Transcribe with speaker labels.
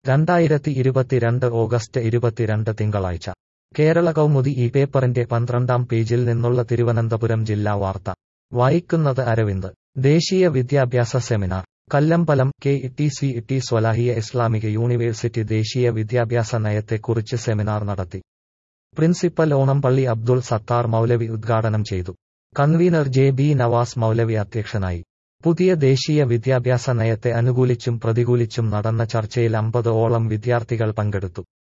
Speaker 1: രണ്ടായിരത്തി ഇരുപത്തിരണ്ട് ഓഗസ്റ്റ് ഇരുപത്തിരണ്ട് തിങ്കളാഴ്ച കേരള കൗമുദി ഈ പേപ്പറിന്റെ പന്ത്രണ്ടാം പേജിൽ നിന്നുള്ള തിരുവനന്തപുരം ജില്ലാ വാർത്ത വായിക്കുന്നത് അരവിന്ദ് ദേശീയ വിദ്യാഭ്യാസ seminar Kallambalam K T C T Swalahiya ഇസ്ലാമിക യൂണിവേഴ്സിറ്റി ദേശീയ വിദ്യാഭ്യാസ നയത്തെക്കുറിച്ച് സെമിനാർ നടത്തി പ്രിൻസിപ്പൽ ഓണംപള്ളി അബ്ദുൾ സത്താർ മൗലവി ഉദ്ഘാടനം ചെയ്തു convener J B Navas Maulavi അധ്യക്ഷനായി പുതിയ ദേശീയ വിദ്യാഭ്യാസ നയത്തെ അനുകൂലിച്ചും പ്രതികൂലിച്ചും നടന്ന ചർച്ചയിൽ അമ്പത് ഓളം വിദ്യാർത്ഥികൾ പങ്കെടുത്തു